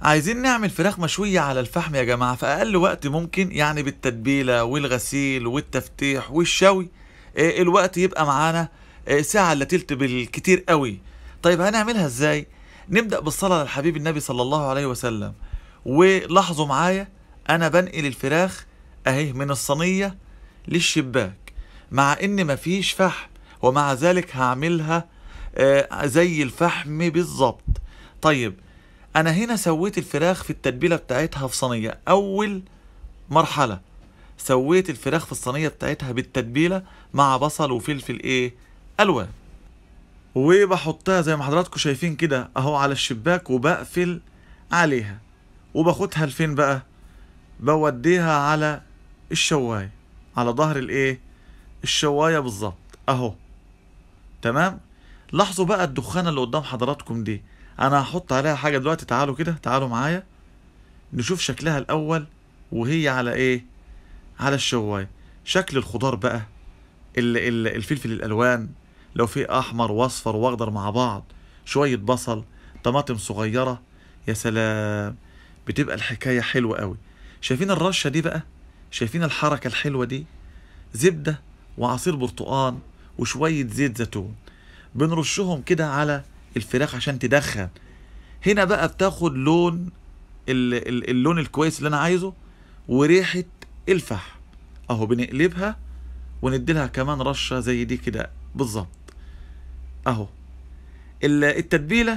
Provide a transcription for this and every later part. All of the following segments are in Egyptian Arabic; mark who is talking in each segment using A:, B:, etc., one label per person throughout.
A: عايزين نعمل فراخ مشوية على الفحم يا جماعة في أقل وقت ممكن يعني بالتتبيلة والغسيل والتفتيح والشوي آه، الوقت يبقى معانا آه، ساعة إلا تلت بالكتير قوي طيب هنعملها إزاي؟ نبدأ بالصلاة للحبيب النبي صلى الله عليه وسلم ولاحظوا معايا أنا بنقل الفراخ أهي من الصينية للشباك مع إن مفيش فحم ومع ذلك هعملها آه، زي الفحم بالظبط طيب انا هنا سويت الفراخ في التتبيله بتاعتها في صينيه اول مرحله سويت الفراخ في الصينيه بتاعتها بالتتبيله مع بصل وفلفل ايه الوان وبحطها زي ما حضراتكم شايفين كده اهو على الشباك وبقفل عليها وباخدها لفين بقى بوديها على الشوايه على ظهر الايه الشوايه بالظبط اهو تمام لاحظوا بقى الدخانه اللي قدام حضراتكم دي انا هحط عليها حاجه دلوقتي تعالوا كده تعالوا معايا نشوف شكلها الاول وهي على ايه على الشوايه شكل الخضار بقى ال ال الفلفل الالوان لو في احمر واصفر واخضر مع بعض شويه بصل طماطم صغيره يا سلام بتبقى الحكايه حلوه قوي شايفين الرشه دي بقى شايفين الحركه الحلوه دي زبده وعصير برتقان وشويه زيت زيتون بنرشهم كده على الفراخ عشان تدخن هنا بقى بتاخد لون ال ال اللون الكويس اللي انا عايزه وريحه الفحم اهو بنقلبها ونديلها كمان رشه زي دي كده بالظبط اهو ال- التتبيله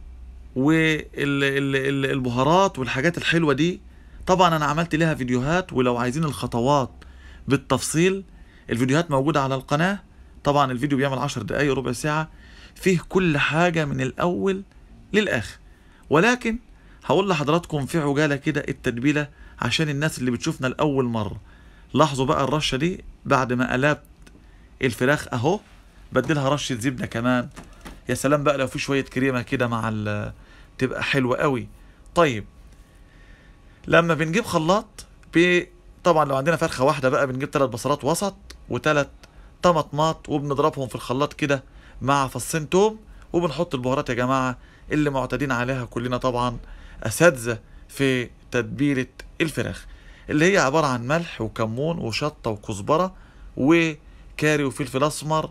A: والبهارات والحاجات الحلوه دي طبعا انا عملت لها فيديوهات ولو عايزين الخطوات بالتفصيل الفيديوهات موجوده على القناه طبعا الفيديو بيعمل عشر دقايق ربع ساعه فيه كل حاجة من الأول للآخر ولكن هقول لحضراتكم في عجالة كده التتبيلة عشان الناس اللي بتشوفنا لأول مرة لاحظوا بقى الرشة دي بعد ما قلبت الفراخ أهو بديلها رشة زبدة كمان يا سلام بقى لو في شوية كريمة كده مع ال تبقى حلوة قوي طيب لما بنجيب خلاط ب... طبعا لو عندنا فرخة واحدة بقى بنجيب ثلاث بصلات وسط وثلاث طماطمات وبنضربهم في الخلاط كده مع فصين توم وبنحط البهارات يا جماعة اللي معتادين عليها كلنا طبعا أساتذة في تتبيلة الفراخ اللي هي عبارة عن ملح وكمون وشطة وكزبرة وكاري وفلفل أسمر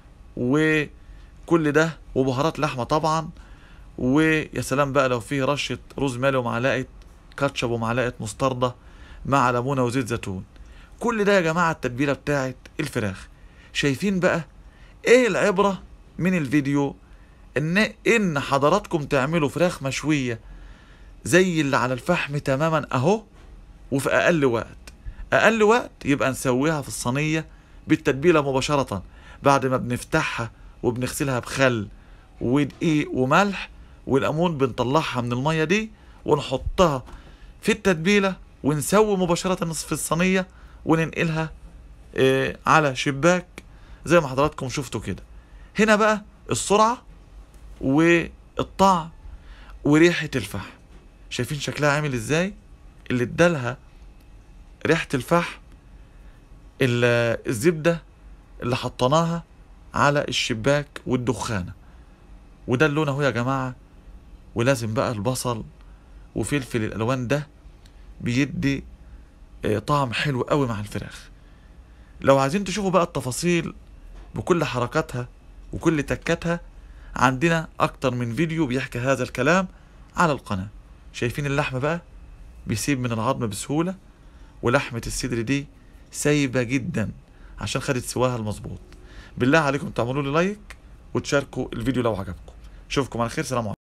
A: وكل ده وبهارات لحمة طبعا ويا سلام بقى لو فيه رشة روزماري ومعلقة كاتشب ومعلقة مستردة مع ليمونة وزيت زيتون كل ده يا جماعة التتبيلة بتاعت الفراخ شايفين بقى ايه العبرة من الفيديو ان ان حضراتكم تعملوا فراخ مشوية زي اللي على الفحم تماما اهو وفي اقل وقت اقل وقت يبقى نسويها في الصينية بالتتبيلة مباشرة بعد ما بنفتحها وبنغسلها بخل ودقيق وملح والليمون بنطلعها من المية دي ونحطها في التتبيلة ونسوي مباشرة في الصينية وننقلها آه، على شباك زي ما حضراتكم شفتوا كده هنا بقى السرعة والطعم وريحة الفحم شايفين شكلها عامل ازاي اللي ادالها ريحة الفحم ال- الزبدة اللي حطيناها على الشباك والدخانة وده اللون اهو يا جماعة ولازم بقى البصل وفلفل الالوان ده بيدي آه، طعم حلو قوي مع الفراخ لو عايزين تشوفوا بقى التفاصيل بكل حركاتها وكل تكاتها عندنا اكتر من فيديو بيحكي هذا الكلام على القناة شايفين اللحمة بقى بيسيب من العظم بسهولة ولحمة الصدر دي سايبة جدا عشان خدت سواها المظبوط بالله عليكم تعملوا لي لايك وتشاركوا الفيديو لو عجبكم اشوفكم على خير سلام عليكم